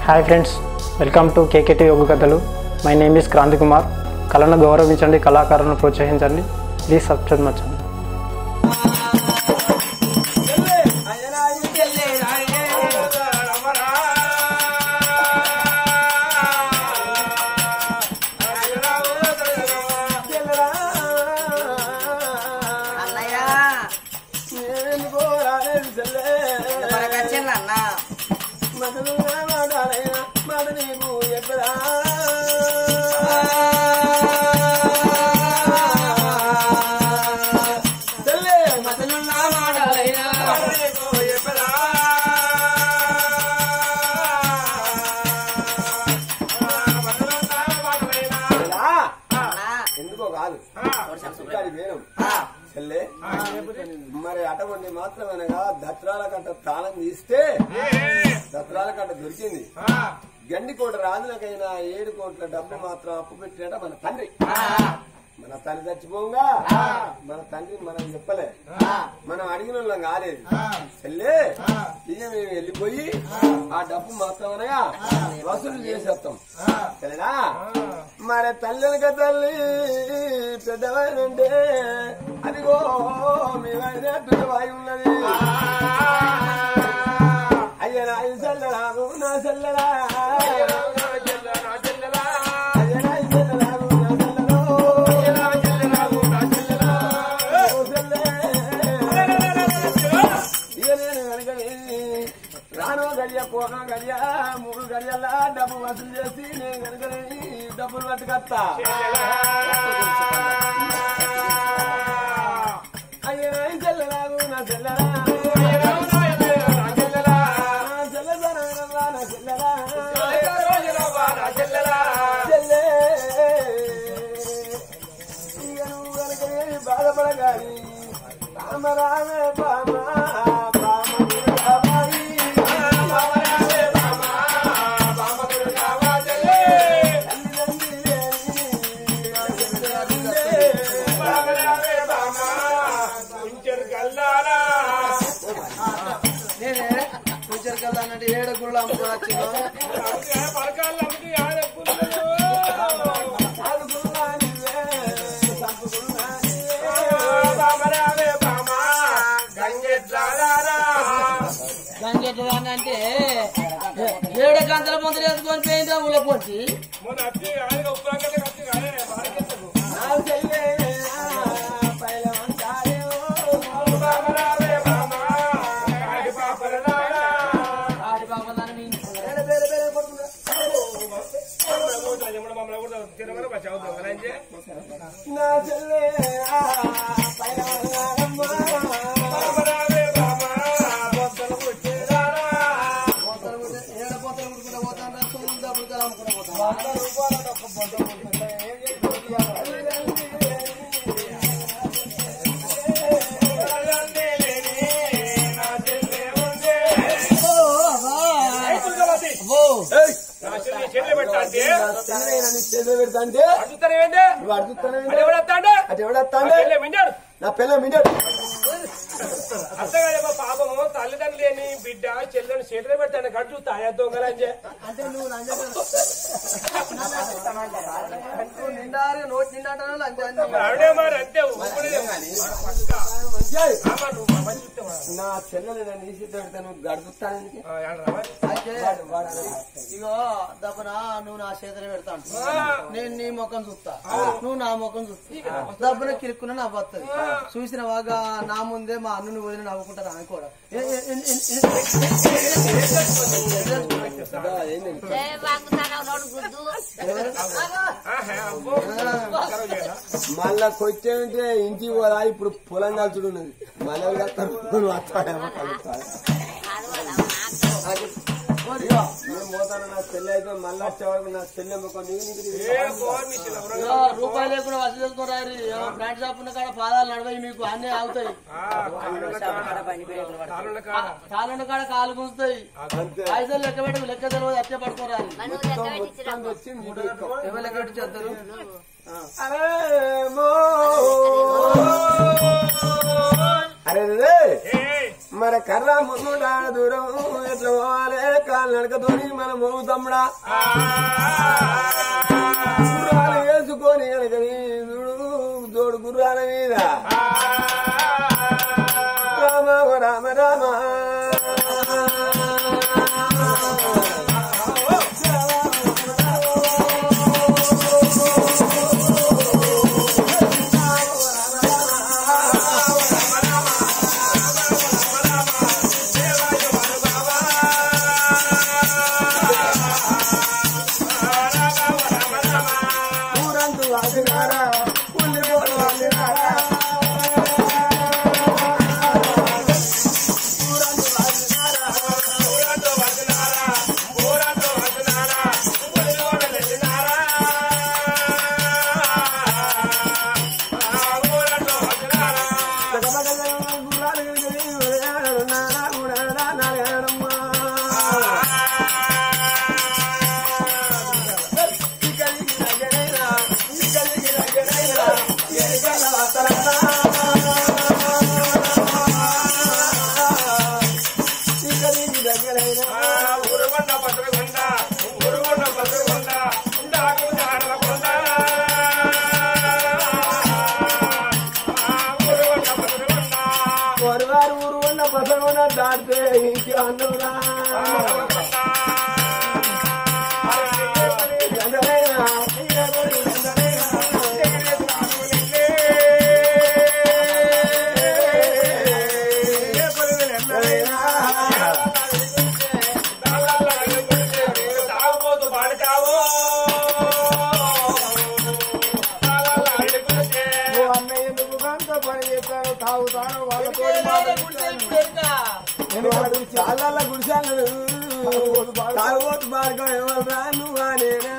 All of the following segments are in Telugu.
Hi friends welcome to KKT యోగ కథలు my name is Kranthi Kumar కళను గౌరవించండి కళాకారులను ప్రోత్సహించండి ప్లీజ్ సబ్స్క్రైబ్ మచ్చండి అన్నయ్య మనకొచ్చింది అన్న అన్న ఎందుకో కాదు సుఖాది వేరం చెల్లే మరి అటువంటి మాత్రమేనగా దత్రాల కట్ట తాళం తీస్తే దత్రాల కట్ట దొరికింది గండి కోట రాజులకైనా ఏడు కోట్ల డబ్బు మాత్రం అప్పు పెట్టినట మన తండ్రి మన తండ్రి చచ్చిపోగా మన తండ్రి మనం చెప్పలే మనం అడిగిన వాళ్ళం కాలేదు చెల్లే ఇక మేము వెళ్ళిపోయి ఆ డబ్బు మాత్రం అనగా వసూలు చేసేస్తాం సరేనా మరి తల్లినక తల్లి పెద్దవారంటే అదిగో మీ వాయినట్టు వాయి ఉన్నది అయ్య నా చెల్లరాను నా చెల్లరా అయ్య నా చెల్లరాను నా చెల్లరో. ఓ చెల్లె. ఇక నేను వెనకని రానో గడియ పోనో గడియ మూడు గడియల డబ్బు వసూలు చేసి నేను వెనకని డబ్బులు పట్టుకొస్తా అయ్యో నా చెల్లెలాగు నా చెల్లెరా నా చెల్లెరా నా చెల్లెరా చెల్లె ఇక నువ్వు వెనకని బాధపడగాని రామ రామే బామ బామ దుర్గాబాయి. తల్లి తండ్రి లేని నా చెల్లెలుండే. నేనే ఫ్యూచర్ కదా అన్నట్టు ఏడు గుళ్ళు అమ్ముకుని వచ్చిందో ఆడుకున్నా నీవే, చంపుకున్నా నీవే. గంగెట్టు అంటే ఏడు గంటల ముందు వేసుకొని పోయిందా ఊళ్ళ పొట్టి నా చెల్లె పైలవంటారేమో. ఆడి పాప దాన్ని వేరే వేరే వేరే పడుకుంటా. నా చెల్లె పైలవంటారమ్మా. ఏడు పోతలు ముడుకుంటా పోతాను తొమ్మిది డబ్బులు అమ్ముకుంటా పోతాను వంద రూపాయలకు ఒక బొట్ట కొనుక్కుంటా. ఏం చేయాలి? ఏయ్! నా చెల్లె నన్ను చేతిలో పెడతాంటే నువ్వు అడుగుతానే అటు ఎవడొస్తాండే నా పిల్ల మిండాడు పాపము తల్లిదండ్రులు లేని బిడ్డ చెల్లెని చేతిలో పెడతాను గట్టు తాయా దొంగలంజే అంటే నువ్వు లంజ నువ్వు నిండారు నోటి నిండా లంచాన్ని ఆవిడే మరి అంతే ఊపిరిదే. మంచిగా ఆమా నువ్వు అమ్మ చూస్తావా? నా చెల్లెలు నన్ను ఈ చేతిలో పెడతా నువ్వు గడుపుతానికి ఆ, ఏడరా మరి? అయితే ఇగో దప్పన నువ్వు నా చేతులు పెడతాను నేను నీ ముఖం చూస్తా నువ్వు నా ముఖం చూస్తా దప్పున కిరుక్కున నా వస్తుంది చూసిన వాగా నా ముందే మా అన్నుని వదిలి నవ్వుకుంటారు అనుకోవడం ఏ- ఏ- ఏ- ఏ- ఏంది ఆహా, అబ్బో. కరవ చేయరా? మళ్ళా కొట్టేమంటే ఇంటికి పోదా ఇప్పుడు పొలం కాల్చుడు ఉన్నది మళ్ళీ కలుపుతారు నువ్వు వస్తాడేమో కలుపుతాడు ఇదిగో, నేను పోతాను నా చెల్లె అయితే మళ్ళీ వచ్చే వరకు నా చెల్లె ముఖం నీకు నీకు నీకు ఏ ఫోన్ మిషన్ ఎవరో? ఇగో రూపాయలు లేకుండా వసూలు చేసుకోరారు బ్రాండ్ షాప్ ఉన్న కాడ పాదాలు నడవయి మీకు అన్నీ ఆగుతాయి ఆ, తాళున్న కాడ. తాళున్న కాడ. కాళ్ళ కాడ కాలు గుంజుతాయి అంతే పైసలు లెక్క పెట్టి లెక్క తెలియదు అట్టే పడుకోరారు మొత్తం వచ్చి నీకు ఎక్కువ. ఎవరు లెక్క పెట్టి చేస్తారు అరే మో. అరే రే ఏ, మరి కర్ర మున్నుట దూరం ఎట్లా పోవాలి కాలు నడకతోని మనం పోవు తమ్ముడా గుర్రాలు వేసుకొని వెనక చూడు తోడు గుర్రాల మీద రామ రామ రామ ఊరంతా వాసినారా ఉల్లి పోలు వాసినారా గుర్రాలు నారా గుడారా నారాయణమ్మా ఉరుగొండ పత్రగొండ ఉరుగొండ పత్రగొండ ఉండాకు జాడల కొండ ఉరుగొండ పత్రగొండ వారు ఊరు ఉన్న పసగొండ దాటితే ఇంటి అన్నురా తాగుబోతు పాడుకావు ఎందుకు గంట పని చేస్తాను తాగుతాను వాళ్ళతో చాలా గుడిసాను తాగుబోతు మార్గం ఎవరు రాను అనేనా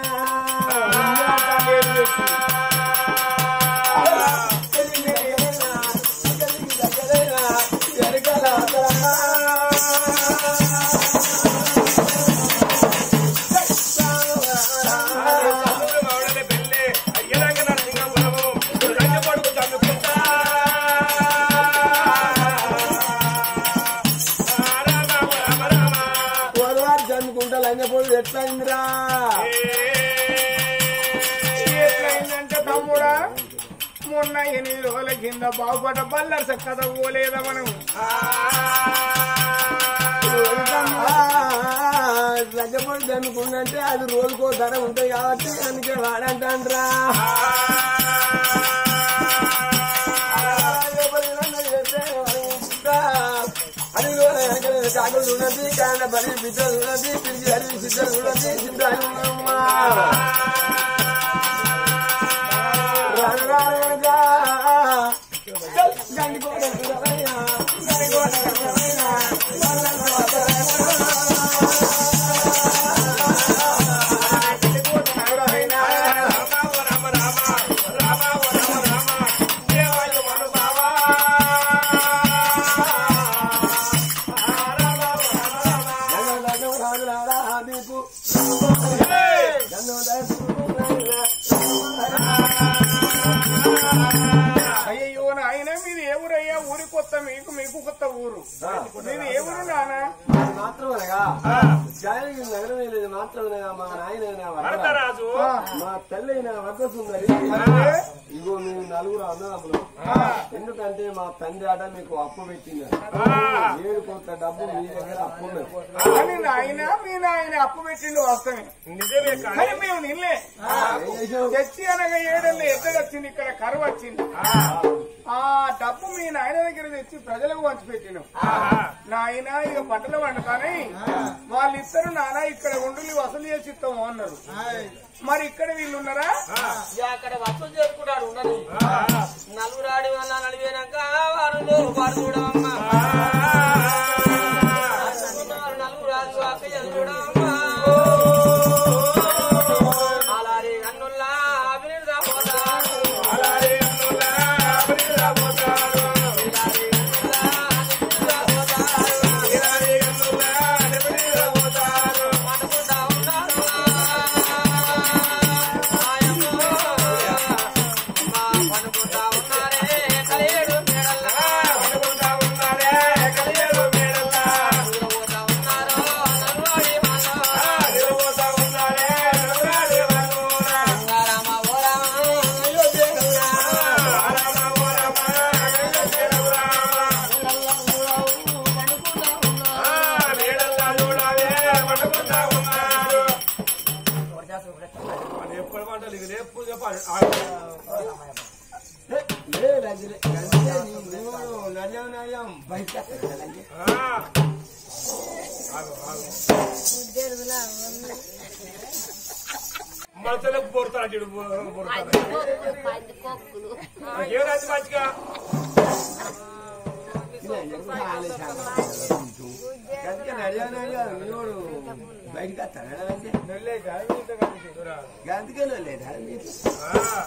పోలవారు చదువుకుంటా లంగపోయి ఎట్లయిందిరా ఎట్లయిందంటే తమ్ముడా మొన్న ఎనిమిది రోజుల కింద బాగుపడ్డ బల్లర్ చక్కద పోలేదా మనం లంగపోయి చదువుకుందంటే అది రోజుకో ధర ఉంటాయి కాబట్టి అందుకే వాడంటాండ్రా అది కాకులు చూడండి కాళ్ళ బలి బిడ్డలు చూడండి తిరిగి హరి సిద్ధలు చూడండి సిద్ధాలు రానుగా గండికోట గండికోట అయ్యో నాయన మీది ఏ ఊరయ్యా ఊరి కొత్త మీకు మీకు కొత్త ఊరు మీది ఏ ఊరు నానా మాత్రమేగా జానకి నగరం వెళ్ళేది మాత్రమేగా మా నాయన భరతరాజు మా తల్లి వద్ద సుందరి ఇగో మేము నలుగురు అన్నదమ్ములు ఎందుకంటే మా తండ్రి ఆట మీకు అప్పు పెట్టింది ఏడు కొంత డబ్బు మీ దగ్గర అప్పు ఉన్నది అని నాయన మీ నాయన అప్పు పెట్టిండు వస్తామే నిజమే కానీ కానీ మేము నిన్నే ఏం చేసావు? తెచ్చి అనగా ఏడల్లో ఎద్దరు వచ్చింది ఇక్కడ కరువు వచ్చింది ఆ డబ్బు మీ నాయన దగ్గర తెచ్చి ప్రజలకు పంచిపెట్టినాం నాయన ఇక పంటలు వండుతానే వాళ్ళిద్దరు నాన్న ఇక్కడ ఉండులు వసూలు చేసి ఇస్తాము అన్నారు మరి ఇక్కడ వీళ్ళు ఉన్నారా అక్కడ వసూలు చేసుకుంటాడు ఉండని నలుగురు ఆడి వల్ల నడిపోయినాక వారు వారు చూడమ్మా నలుగురు రాజు అక్క చూడమ్మా అలాగే అన్నుల్లా అభినీత ఉన్నారే కలేడు మేడల్లా మనసులకు బోరుతాడు చూడు బోరుతాడు ఏం రాదు మంచిగా అందుకే నడియా నడియా మీవాడు బయటికి వస్తాడు అందుకే లేదా ఆ.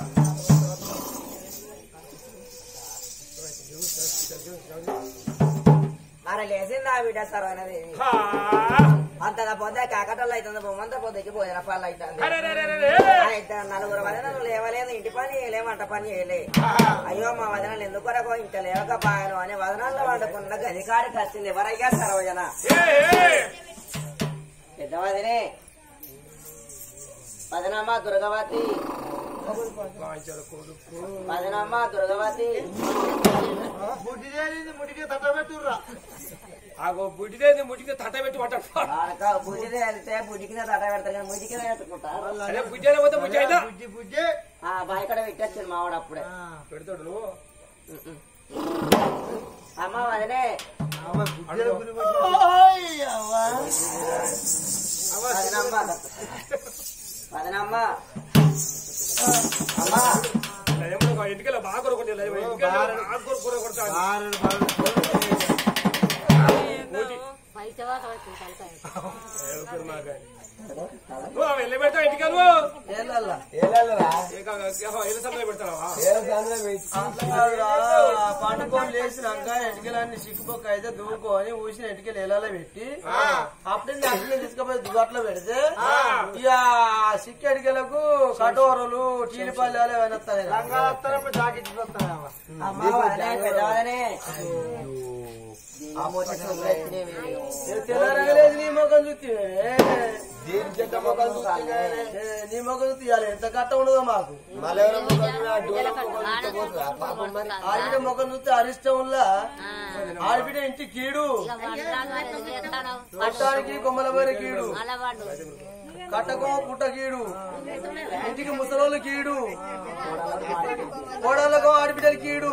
మరి లేచిందా బిడ్డ సరైనది హా. అంతగా పొద్దు కాకటల్లో అవుతుంది బొమ్మంతా పొద్దుకి భోజన పాలు అవుతుంది అరే, అరే, అరే, అరే. అయితే నలుగురు వదనలు లేవలేదు ఇంటి పని చేయలే వంట పని చేయలే అయ్యో మా వదనలు ఎందుకొరకో ఇంకా లేవకపోయాను అని వదనాల్లో వండుకున్న గదికాడికి వచ్చింది ఎవరయ్యా సర్వజన ఏ, ఏ. పెద్ద వదినే వదనమ్మ దుర్గవతి వాంఛల కొడుకు. వదనమ్మ దుర్గవతి బుడ్డి తేలింది ముడికి తట్టబెట్టుర్రా ఆగో బుడ్డిదేది ముడికి తట్ట పెట్టి పట్టాడు వాళ్ళక బుజ్జిదే వెళ్తే బుజ్జికిన తట పెడతారు కానీ ముజ్జికిన ఎత్తుకుంటారు అదే బుజ్జైనా పోతే బుజ్జి అయినా బుజ్జి బుజ్జి ఆ బాయ్ కడ పెట్టేచ్చింది మావాడు అప్పుడే పెడతాడు నువ్వు అమ్మ వదినే ఓయ్ అవ్వ. వదనమ్మ వదనమ్మ అమ్మా ఏమన్నా ఇంటికెళ్ళి బాగా కొరకొట్టి ఇంటికెళ్ళి బాగా కొర కొడతాడు నువ్వు వెళ్ళి పెడతావు ఇంటికి నువ్వు ఏలల్లా. ఏలరా ఎన్ని సమయం పెడతావా ఏల సాయంత్రం పెట్టి అట్లా కాదురా, పండుకొని లేచినాక ఎంటికలన్నీ సిక్కుపోక అయితే దువ్వుకొని ఊసిన ఎంటికలు ఎలాలో పెట్టి అప్పుడే అట్లే తీసుకుపోయి దువ్వట్లో పెడితే ఇక సిక్కు ఎంటికలకు కటోరలు టీలి పల్లెలు ఏమైనా వస్తాయి అమ్మ వదనే పెద్ద వదనే తెల్లరగలేదు నీ ముఖం చూస్తే దీని చెట్ట మొక్కలు చూస్తే నీ ముఖం చూస్తే ఇవాళ ఎంత కట్ట ఉండదో మాకు మలయాళం మొక్కలు కూడా డోల మొక్కలు తీసుకుపోతుందా? పాపం మరి ఆడబిడ్డ ముఖం చూస్తే అరిష్టంలా ఆడబిడ్డ ఇంటి కీడు కట్టానికి కొమ్మలమైన కీడు కట్టకో పుట్ట కీడు ఇంటికి ముసలోళ్ళు కీడు కోడళ్ళకో ఆడబిడ్డలు కీడు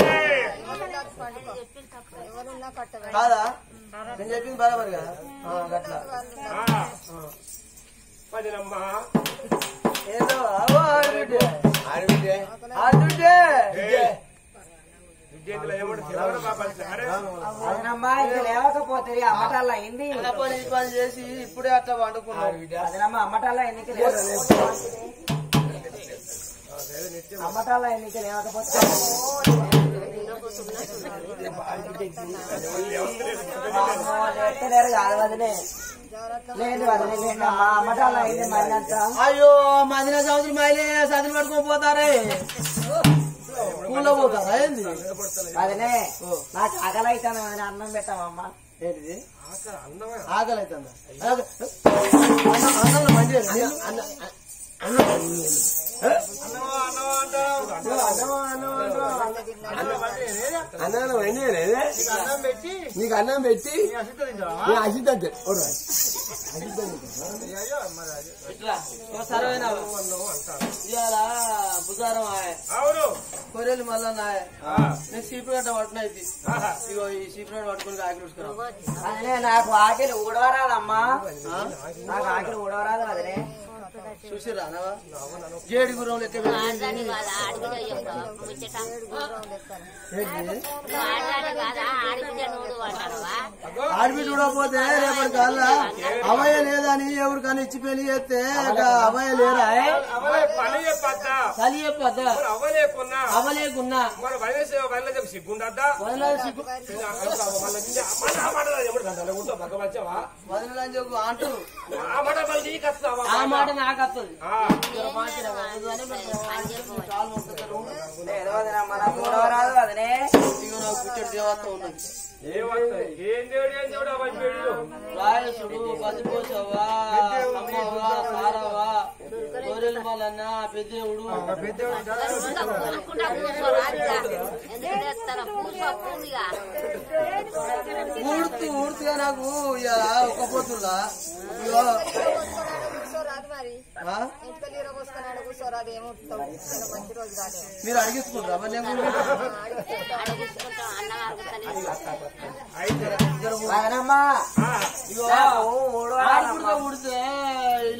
కాదా నేను చెప్పింది బరాబర్ కదా ఆ, గట్లా పదినమ్మా ఏదో అవో ఆడబిడ్డ ఆడబిడ్డే ఆడబిడ్డ విద్యార్థులు ఏమంటే తెలవడం బాబా అరే వదనమ్మ ఇది లేవకపోతే అమ్మటాల్లో అయింది ఆ పని ఈ పని చేసి ఇప్పుడే అట్లా వండుకున్నాం వదనమ్మ అమ్మటాల్లో ఎన్నిక లేదు అమ్మటాల్లో ఎన్నిక లేవకపోతే అమ్మో, లేస్తలేరు కాదు వదిలే లేదు వదిలే లేదు అమ్మ అమ్మటాల్లో అయింది మరి అంతా అయ్యో మదిన సంవత్సరం మైలే సదిని పట్టుకొని పోతారే ఊళ్ళో పోతారా ఏంది వదిలే నాకు ఆకలి అవుతాను వదిలే అన్నం పెట్టామమ్మా ఏంటిది ఆకలి అవుతుందా అన్నం- అన్నంలో మండి అన్నం వండి అన్నం పెట్టి నీకు అన్నం పెట్టి నీ అసిద్దంతే ఇట్లా సరవేనా ఇవాళ బుధారం ఆయ్ అవును కొర్రెలు మళ్ళా నాయ ఆ, నేను సీపు గట్ట పట్టినైతే ఆహా. ఇగో ఈ సీపు గట్ట పట్టుకుని ఆకలి చూసుకురా వదిలే నాకు ఆకలి ఊడవరాదమ్మా నాకు ఆకలి ఊడవరాదు వదిలే చూసిరా అనవా జేడి గుర్రం లెక్క పెట్టింది. ఏంటి? ఆడబిడ్డ చూడకపోతే రేపటి కల్లా అభయ లేదని ఎవరికైనా ఇచ్చి పెళ్లి చేస్తే ఇక అభయ లేరా మరి పని చెప్పద్దా చలి చెప్పద్దా మరి అవ్వలేకున్నా అవ్వలేకున్నా మరి వయసు వయసు సిగ్గుండద్దా వదిలేదు సిగ్గు వదిలేదని చెప్పు అంటారు ఆ మాట మళ్ళీ నీకు వస్తావా ఆ మాట నాకు వస్తుంది ఆ, లేదు వదినమ్మా నాకు ఊడవరాదు వదిలే ఇగో నాకు పుట్టడు దేవత ఉన్నది ఏం వస్తాయి? ఏం దేవుడు ఏం దేవుడు అవన్నీ వీడియో. రాయసుడు బతిపోసవ్వా అమ్మవ్వా సారవ్వా గోరెలు మల్లన్న పెద్దేవుడు ఊడుతూ ఊడుతుగా నాకు ఇక ఒక్క పోతున్నా ఇగో ఆ? మీరు అడిగించుకుంటారా మరి నేను వదనమ్మా ఇగో నాకు ఊడవరాదమ్మా ఆడుకుంటా ఊడితే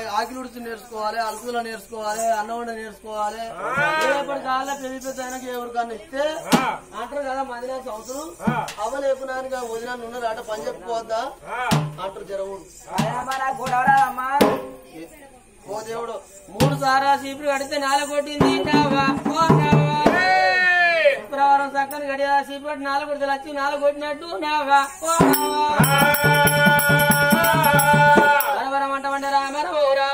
ఆకిలి ఉడుచు నేర్చుకోవాలి అలుకులో నేర్చుకోవాలి అన్నం వండ నేర్చుకోవాలి రేపటి కాలంలో పెళ్లి పెద్ద ఆయనకి ఎవరికన్నా ఇస్తే అంటారు కదా మదినా సంవత్సరం అవ్వ లేకున్నానికి వదిన ఉన్నారు అట పని చెప్పుకోవద్దా అంటారు జరవుడు అమ్మా ఓ దేవుడు మూడు సారా సీపులు కడితే నాలుగు కొట్టింది నావా, ఓ నావా. శుక్రవారం చక్కని గడియ సీపులు కట్టి నాలుగు కొడితే వచ్చి నాలుగు కొట్టినట్టు నావా ఓ నావా కనబరం అంటమంటే రామరమౌరా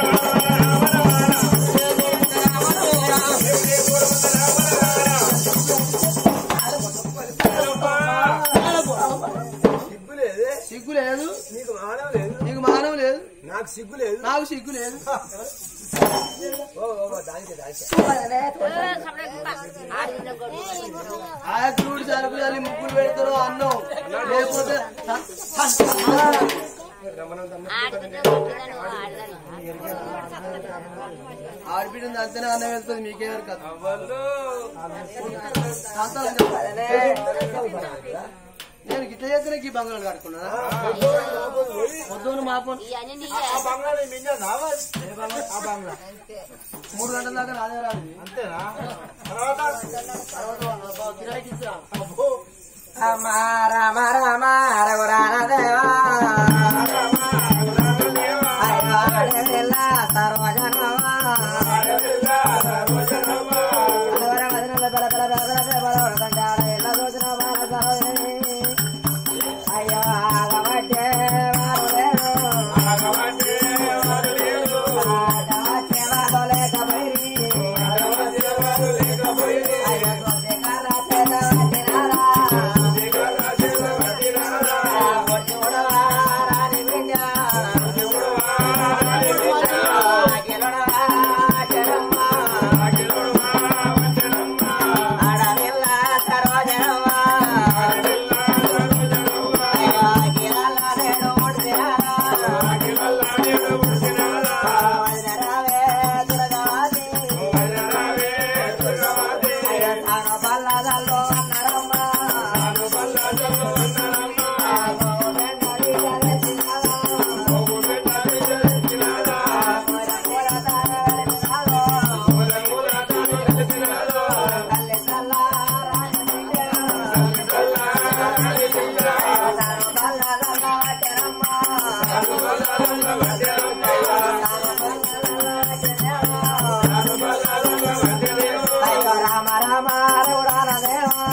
సిగ్గు లేదే సిగ్గు లేదు నీకు మానవ లేదు నీకు మానవ లేదు నాకు సిగ్గు లేదు నాకు సిగ్గు లేదు ఓ, ఓ, ఓ, దానికే దానికే ఆ చూడు సరుకు చల్లి ముగ్గులు పెడతారు అన్నం లేకపోతే ఆడిపిడింది అంతనే అన్నం వెళ్తుంది మీకేమరు కదా నేను గిట్ల చేస్తేనే ఈ బంగాళం కట్టుకున్నా పొద్దున్న మాపం మూడు గంటల దాకా రాదే రాదు అంతేనా తర్వాత కిరాయికి ఇచ్చా రామ రామ రామ రఘురాన దేవా సర్వజనమా అయ్యో ఆగమటే వారు లేరు ఆగమటే వారు లేకపోయి అయ్యో గొడ్డి కాల చేత పట్టినారా గొడ్డి ఉడవా రాని బిడ్డ అఖిలుడవా చెరమ్మ ఆడవిల్ల సర్వజనమా అయ్యో అఖిలల్ల నేడు ముడిసినారా వదినరావే దుర్గవాది అయ్యో తాను పల్లదల్లో అన్నారమ్మా రామ రామ రఘురాల దేవా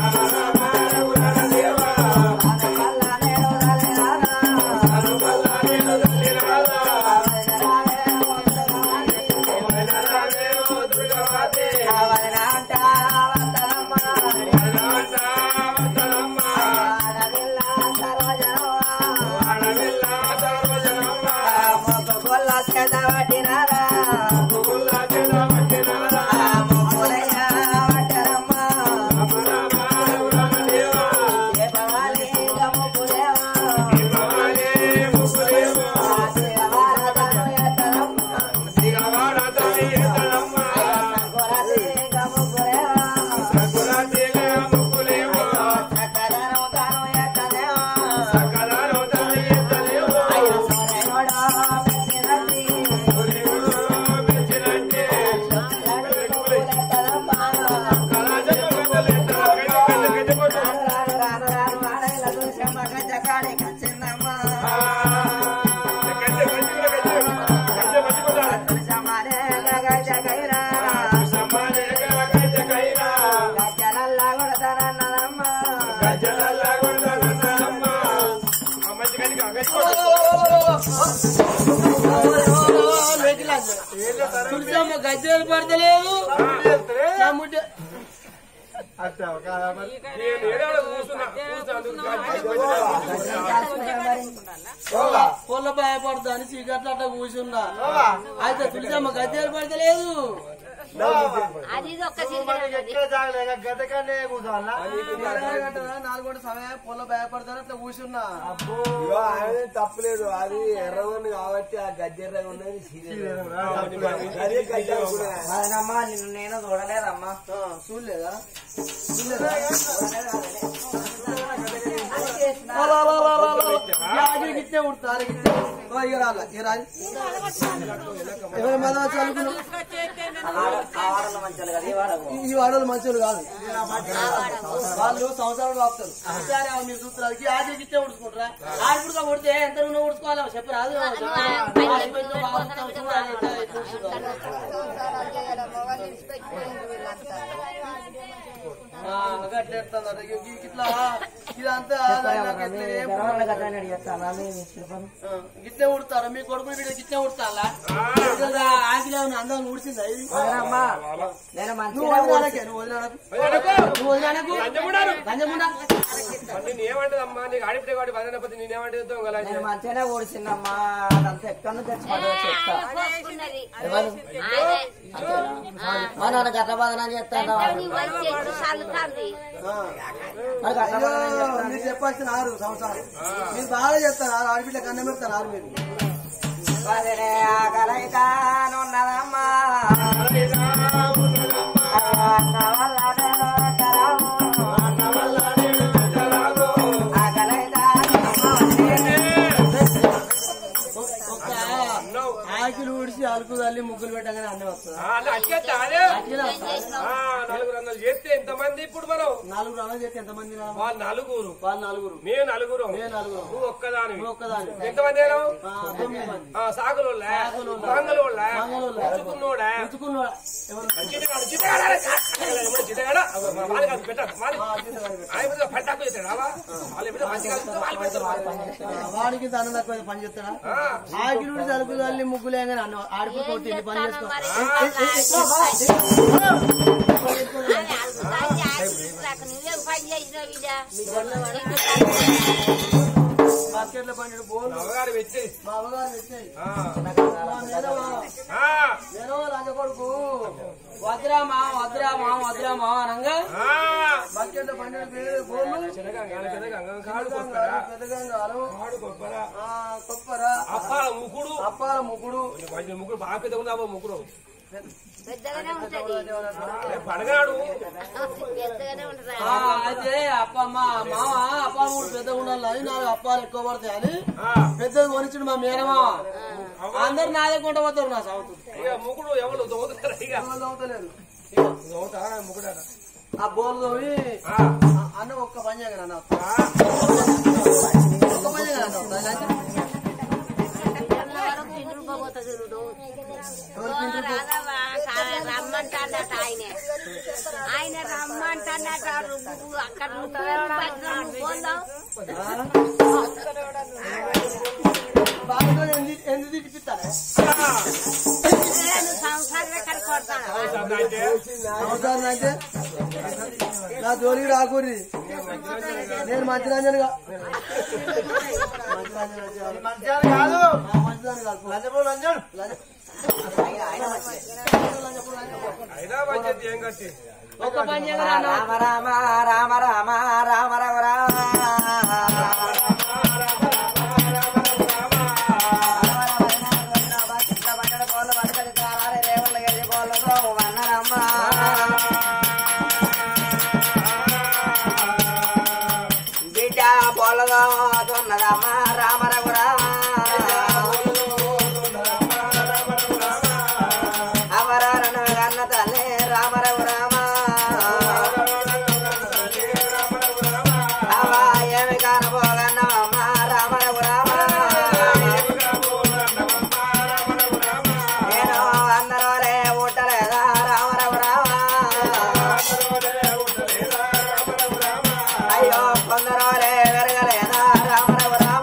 తులసమ్మ గజ్జలు పడతలేదు నా ముడ్డ నేను ఏడాడ కూర్చున్నా కూర్చున్నా పొల్ల భయపడతా అని చీకట్ల అట్లా కూర్చున్నా అయితే తులసమ్మ గజ్జలు పడతలేదు అది ఇది ఒక్క సీరియల్ నాలుగు గంటల సమయం పొల్ల భయపడతాను అట్లా కూర్చున్నా ఇగో ఆయన తప్పలేదు అది ఎర్రగొంది కాబట్టి ఆ గద్దెర్రగా ఉన్నది సీరియల్ అదే గద్దె అనుకున్నా. అదనమ్మా నిన్ను నేను చూడలేదమ్మా ఆ, చూడలేదా చూడలేదా ఆగిరికి ఇట్టే ఉడతారు ఇట్టే ఓ, ఇక రాలా ఇక రాదు ఎవరి మీద చదువుకున్నావు ఆడల మంచాలు కదా ఈ వాడకు ఈ వాడలు మంచోళ్ళు కాదు వాళ్ళు సంవత్సరాలు ఆపుతారు సరే అవి మీరు చూస్తున్నారు ఈ ఆఖరికి ఇట్టే ఉడుచుకుంటారా ఆడిపుడుగా కొడితే ఎంత నూనె ఉడుచుకోవాలో చెప్పరాదు ఆడిపోయిన బాగుంటాం చూడాలి ఎట్లా ఎట్లా ఉడుచుకోవాలో. ఆ, గట్ల ఎట్లుందట. ఇక ఈ- ఇట్లా ఇదంతా నాకు ఎట్లా ఏం ఆ, గిట్లే ఉడతారా మీ కొడుకులు వీడియో గిట్లే ఉడతాలా ఆగిలే అందరం ఉడిచిందా ఇది నేను నువ్వు మంచిగా వదిలాడకే నువ్వు వదిలాడకు నువ్వు వదిలాడకు లంజముండా నేను ఏమంటదమ్మా నీకు ఆడిపితే వాడి పదనపతి నేనేమంటే దొంగలా నేను మంచిగానే ఓడిచిందమ్మా అదంతా ఎక్కడి నుంచి తెచ్చుకోవడం చెప్తా పోసుకున్నది మా నాన్న గట్ల బాధన చేస్తాను చల్లుతుంది మరి గట్ల బాధన అయ్యో, మీరు చెప్పాల్సిన ఆరు సంవత్సరాలు మీరు బాగా చెప్తారు ఆరు ఆడబిడ్డ కన్న పెడతారు ఆరు మీరు పదిలే ఆకలైతానున్నదమ్మా అన్న వల్ల నేను కరాము. ఒక ఆకిలు ఊడిసి అలుకు తల్లి ముగ్గులు పెట్టగానే అన్నీ వస్తుంది అట్లా అదే అట్లనే వస్తుంది. ఆ, నలుగురు వందలు చేస్తే ఎంతమంది ఇప్పుడు మనం నాలుగు అలా చేస్తే ఎంతమంది రా? వాళ్ళు నలుగురు వాళ్ళు నలుగురు మేము నలుగురు నేను నలుగురు నువ్వు ఒక్కదాని నువ్వు ఒక్కదాని ఎంతమంది అయినావు? ఆ, తొమ్మిది మంది ఆ సాగులోళ్ళ సాగులోళ్ళ. మంగళోళ్ళ మంగళోళ్ళ. ఉచ్చుకున్నోడా ఉతుకున్నోడా? ఎవరు చిట్టగాడు, చిట్టగాడు, అరే, చిట్టగాడు, చిట్టగాడు. అగో, మా వాళ్ళకి అది పెట్టకు, మాది. ఆ, చిన్నగాడు పెట్టు. ఆయన మీద పట్టాకు చేస్తాడు, అవా? వాళ్ళు ఎప్పుడు మంచిగా కలుపుతారు, వాళ్ళు పెడతారు. ఆ, వాడికి ఇంత అన్నం తక్కువ పని చేస్తాడా ఆ, ఆకిలు ఊడిసి అలుకు తల్లి ముగ్గులే కానీ అన్న ఆడిపోయి కొట్టి పని చేసుకో నువ్వేం పని చేసినావు బిడ్డ బాస్కెట్ల పని బోల్ అవగాడు పెట్టి మా అమ్మగారు తెచ్చాయి ఆ, మా మేనమా ఆ, నేను లంచ కొడుకు వద్రామా వద్రామా వద్రామా అనంగా ఆ. బకెట్ల పండిన పేరు గోళ్ళు చిన్నగంగ, చిన్నగంగ, కాడు కొప్పరా, పెద్దగంగాలు కాడు కొప్పరా. కొప్పర అప్పాల ముకుడు అప్పాల ముగ్గుడు కొంచెం ముగ్గురు బాగా పెద్దగా ఉన్నావో ముగ్గురు పెద్దగానే ఉంటది రేపు పడగాడు పెద్దగానే ఉంటది ఆ, అయితే అప్ప మా మామ అప్పాలు మూడు పెద్దగా ఉండాలని నాలుగు అప్పాలు ఎక్కువ పడతాయి అని ఆ, పెద్దగా కొనిచ్చుడు మా మేనమామ అందరు నాదే కొంట పోతారు నా సౌత్ ఇక ముగ్గురు ఎవరు దోగుతారు ఇక అవుతలేదు దోగుతారా ముగ్గుడారా ఆ బోల్ తోమి ఆ, ఆ, అన్న ఒక్క పని చేయగల అన్న ఆ, ఒక్క పని చేయగల అన్న వరకు ఇంటికి పోతుంది చూడు ఎవరు తింటారు? రమ్మంటాడట ఆయన ఆయన రమ్మంటాడట నువ్వు అక్కడ నువ్వు పోదాం బాగా ఎందుకు ఎందుకు తిప్పిస్తారా సంసారం ఎక్కడ కొడతాను అంటే అవసరం అంటే నా జోలికి రాకూరి నేను మంచిరాజనుగా మంచిరాజు కాదు మంచిరాజు కాదు లంచపూడి లంచం అయినా మంచిది ఏం కట్టి ఒక్క పని చేయగల అన్న రామ రామ రామ రామ రామ రామ రామ బిడ్డ పొలగా తున్నదమ్మ రామ రఘు రామ అవరారణ కన్న తల్లి రామ రఘు రామ అవా ఏమి కానబోగన్నవమ్మ రామ రఘు రామ నేను అందరోలే ఊటలేదా రామ రఘు రామ అయ్యో కొందరోలే వెరగలేదా రామ రఘు రామ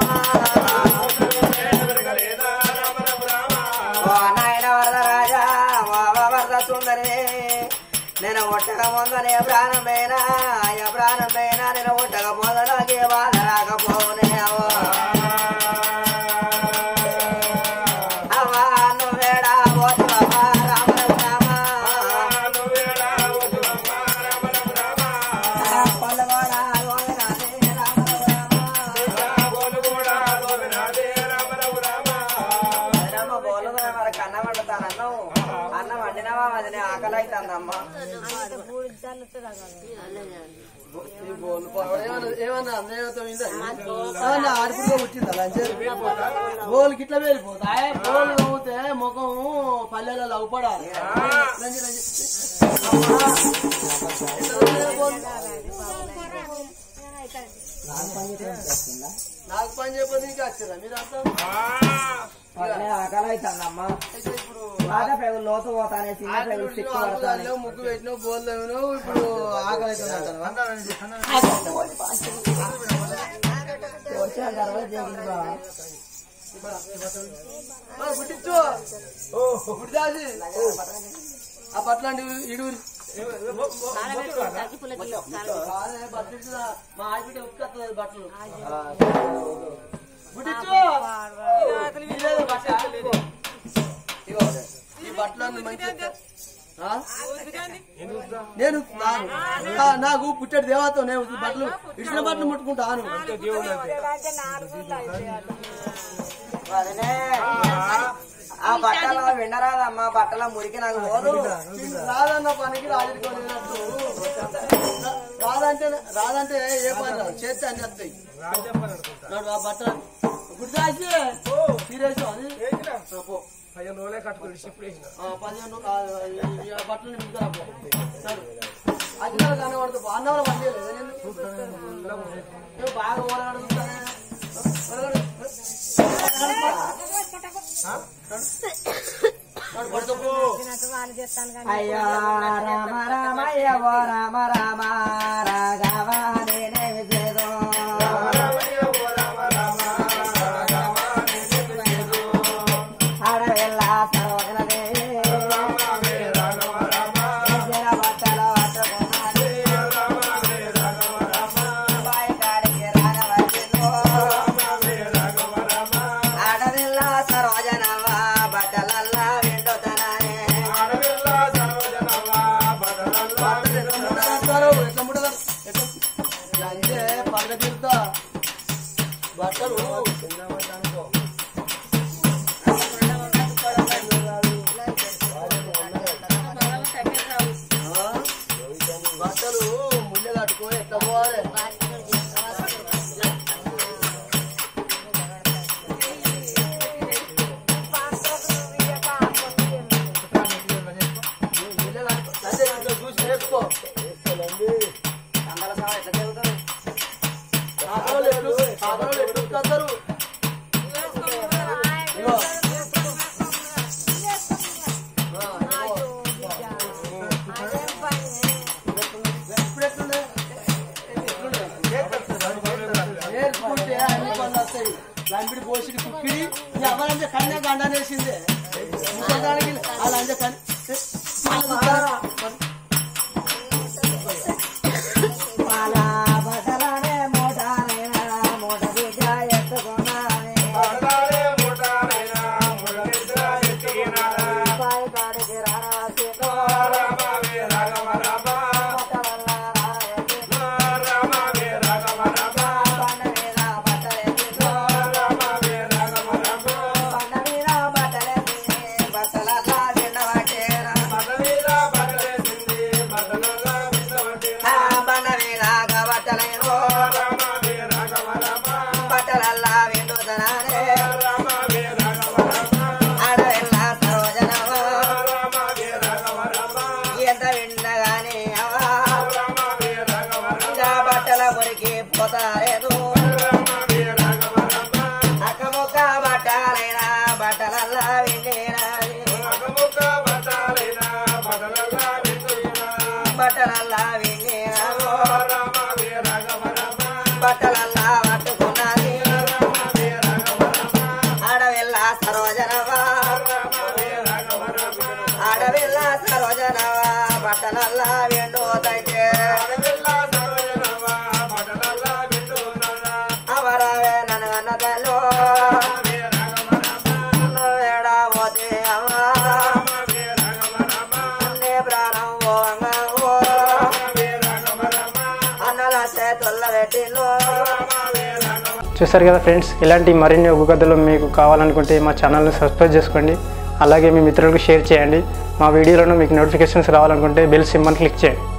ఓ నాయన వరదరాజా ఓ వరద సుందరి నేను ఒట్టక ముందనే ప్రాణమైనా అయ్య ప్రాణమైనా నేను ఒట్టక పోదనాకే బాధ రాకపోనే అవో అవ్వా నువ్వేడా పోతువమ్మా రామ రామ పల్లవాడా గోవినాథే రామ రామ రామ బోలుగా మరి కన్న వండుతానన్నావు అన్న అన్న వండినవా వదిలే ఆకలి అవుతుందమ్మా ఈ బోలు పావడ ఏమన్నా- ఏమన్నా అన్నయ్యతో ఉందా? ఏమన్నా ఆడపిల్లగా పుట్టిందా లంచం? బోలుకి ఇట్లా వెళ్ళిపోతా బోలు నవ్వుతే ముఖం పల్లెలలో అవ్వపడాలి లంచి, లంచి. నాకు పని చెప్పదు ఇంకా వచ్చారా మీరు అంతా వదిలే ఆకలి అవుతుందమ్మా అయితే ఇప్పుడు బాగా పెగు లోతు పోతానే చిన్న ఆకలి పెగు ఉడికిన సిక్కు ఆకులు పడతానే చల్లావు, ముగ్గు పెట్టినావు బోల్ తవ్వినావు ఇప్పుడు ఆకలి అవుతుంది అంటారా? వచ్చాను తర్వాత చేసింది బా. ఆ, పుట్టించు పుట్టిదాసి ఆ బట్టలు ఇడుగురి కాదే, బట్టలు ఇచ్చుదా? మా ఆడబిడ్డ ఉక్కత్తది బట్టలు పుట్టించు ఇదేదో బట్ట. ఇగో, ఈ బట్టలన్నీ మంచిగా ఆ? నేను నాను. నా- నాకు పుట్టడు దేవతో నేను ఈ బట్టలు ఇచ్చిన బట్టలు ముట్టుకుంటాను వదిలే ఆ బట్టల వినరాదమ్మా బట్టల మురికి నాకు పోదు రాదన్న పనికి రాజుకోలేనట్టు రాదంటే రాదంటే ఏ పని రాదు చేస్తే అన్ని వస్తాయి నాడు ఆ బట్టలు ఇప్పుడు దాచి సీరియస్ అది ఆ, పో. పదిహేను రోజులే కట్టుకుని ఇప్పుడు వేసిన ఆ, పదిహేను ఆ, ఈ- ఈ బట్టలు మిగతా పో సరే అజ్ఞాలు కనబడుతూ అన్నంలో పని బాగా ఓడగడుగుతానే పడుకోపో అయ్యో రామ రామయ్య ఓ రామ రామ రాఘవ నేనేమి చేదో ఆడవెల్ల సరోజనదే జర బట్టలు పట్టుకున్నది. బాయి కాడికి రాగవచ్చిందో. ఆడవెల్ల సరోజనవ్వ బట్టలల్లా విండుతనానే అంటే పంట తీరుతా బట్టలు ఆ? బట్టలు ముళ్ళ కట్టుకొని ఎట్లా పోవాలి ముళ్ళ కట్టుకో అంటే ఇట్లా చూసి నేర్చుకో అందల సావ ఎట్లా చెబుతారు ఆడవాళ్ళు ఎట్లు ఆడవాళ్ళు ఎట్లు కడతారు ఇగో. ఆ, ఇగో. ఇప్పుడు ఎట్లుండే? ఎట్లుండే? నేర్చుకుంటే అన్ని పనులు వస్తాయి లంపిడి పోసిడి కుక్కిడి ఎవరంటే కన్నే గండనేసిందే ఇంకో దానికి అలా అంటే కన్ పాల బట్టలనే మూటనైనా మూట బిడ్డ ఎత్తుకున్నానే బాయి కాడికి రావాల్సిందో బట్టలల్లా రావచ్చిందో పండ మీద బట్టలెత్తిందో పండ మీద బట్టలెత్తి బట్టలల్లా విండవట్టేనా బండ మీద బట్టలేను బట్టలల్లా విండుతనానే ఆడవెల్లా సరోజనవా ఎంత విండగానే అవా ఇంకా బట్టల మురికి పోతారేను అక్క ముక్క బట్టలైనా బట్టలల్లా విండినాది బట్టలల్లా విండినాము బట్టలల్లా పట్టుకున్నది ఆడవెల్లా సరోజనవా ఆడవెల్లా సరోజనవా బట్టలల్లా విండుతంటే అవరవే నన్ను తల్లో ఏడా పోతే అమ్మా అన్నే ప్రాణం పోంగా అన్నల చేతుల్ల పెట్టిలో చూసారు కదా ఫ్రెండ్స్ ఇలాంటి మరిన్ని ఒగ్గు కథలు మీకు కావాలనుకుంటే మా ఛానల్ని సబ్స్క్రైబ్ చేసుకోండి అలాగే మీ మిత్రులకు షేర్ చేయండి మా వీడియోలను మీకు నోటిఫికేషన్స్ రావాలనుకుంటే బెల్ సింబల్ క్లిక్ చేయండి